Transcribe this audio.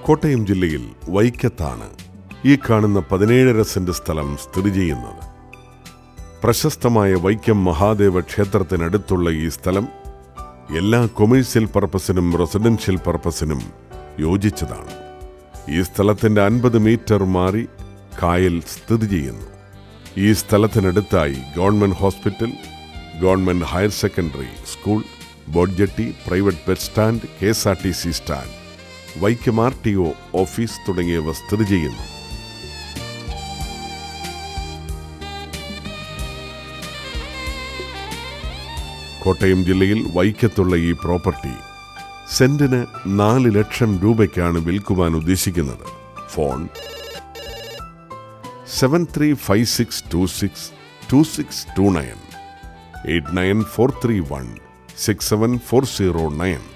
കോട്ടയം ജില്ലയിൽ വൈക്കത്താണ് ഈ കാണുന്ന പതിനേഴര സെന്റ് സ്ഥലം സ്ഥിതി ചെയ്യുന്നത് പ്രശസ്തമായ വൈക്കം മഹാദേവ ക്ഷേത്രത്തിനടുത്തുള്ള ഈ സ്ഥലം എല്ലാ കൊമേഴ്സ്യൽ പർപ്പസിനും റെസിഡൻഷ്യൽ പർപ്പസിനും യോജിച്ചതാണ് ഈ സ്ഥലത്തിന്റെ അൻപത് മീറ്റർ മാറി കായൽ സ്ഥിതി ചെയ്യുന്നു ഈ സ്ഥലത്തിനടുത്തായി government hospital government higher secondary school boat jetty private bus stand K S R T C stand Vaikom R T O office തുടങ്ങിയവ സ്ഥിതി ചെയ്യുന്നു കോട്ടയം ജില്ലയിൽ വൈക്കത്തുള്ള ഈ പ്രോപ്പർട്ടി സെന്റിന് നാല് ലക്ഷം രൂപയ്ക്കാണ് വിൽക്കുവാൻ ഉദ്ദേശിക്കുന്നത് phone seven three five six two six two six two nine eight nine four three one six seven four zero nine